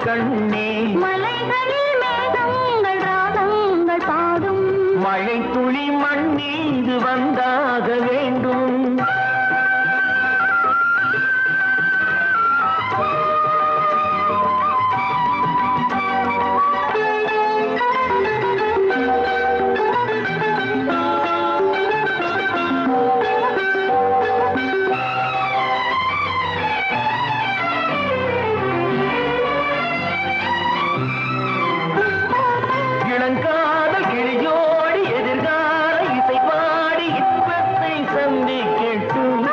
கண்ணே மலைகளில் மேகங்கள் ராகங்கள் பாடும் மழை துளி மண் மீது வந்தாக வேண்டும் இளங்காதல் கிளியோடி எதிர்கால இசை பாடி இன்பத்தை சந்திக்கட்டும்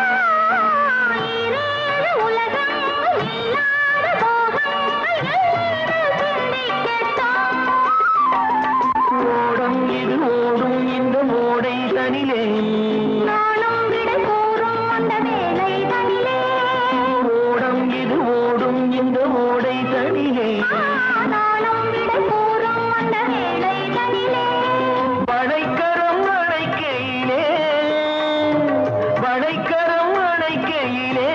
ஈரேழு உலகங்கள் இல்லாத போகங்கள் எல்லோரும் சிந்திக்கட்டும். ஓடம் இது ஓடும் இந்த ஓடை தனிலே நாளும் விடை கூறும் அந்த வேலை தனிலே ஓடம் இது ஓடும் இந்த ஓடை தனிலே நாளும் விடை கூறும் அந்த வேலை தனிலே வளைக்கரம் அணைக்கையிலே வளைக்கரம் அணைக்கையிலே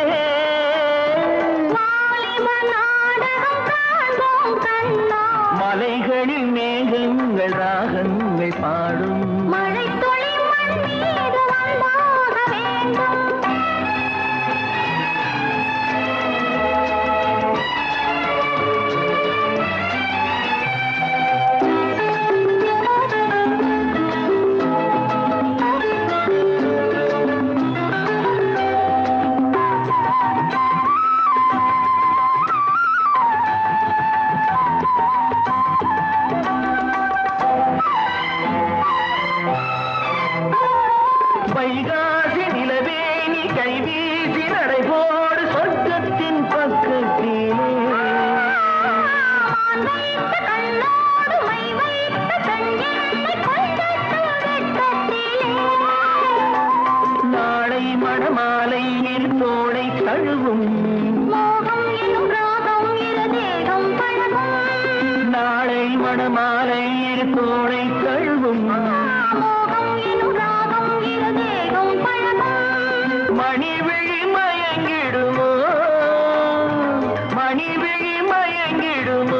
வாலிப நாடகம் காண்போம் கண்ணா மலைகளில் மேகங்கள் ராகங்கள் பாடும் மழை துளி மண் மீது வந்தாக வேண்டும் வைகாசி நிலவேணி கைவீசி நடைபோடு சொர்க்கத்தின் பக்கத்திலே மான் வைத்த கண்ணோடு மை வைத்த கண் என்னை கொண்டட்டும் வெட்கத்திலே நாளை மணமாலை இரு தோளை தழுவும் மோகம் எனும் ராகம் இரு தேகம் பழகும் நாளை மணமாலை இரு தோளை தழுவும் மோகம் எனும் ராகம் இரு தேகம் பழகும் மணிவிழி மயங்கிடுமோ மணிவிழி மயங்கிடுமோ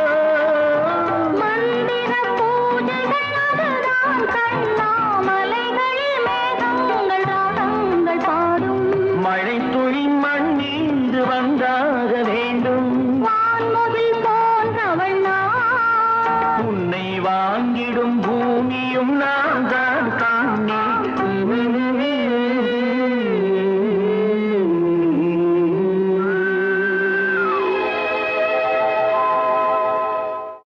மந்திர பூஜைகள் அதுதான் கண்ணா மலைகளில் மேகங்கள் ராகங்கள் பாடும் மழை துளி மண் மீது வந்தாக வேண்டும் வான்முகில் போன்றவள் நான் உன்னை வாங்கிடும் பூமியும் நான் தான் காணேன்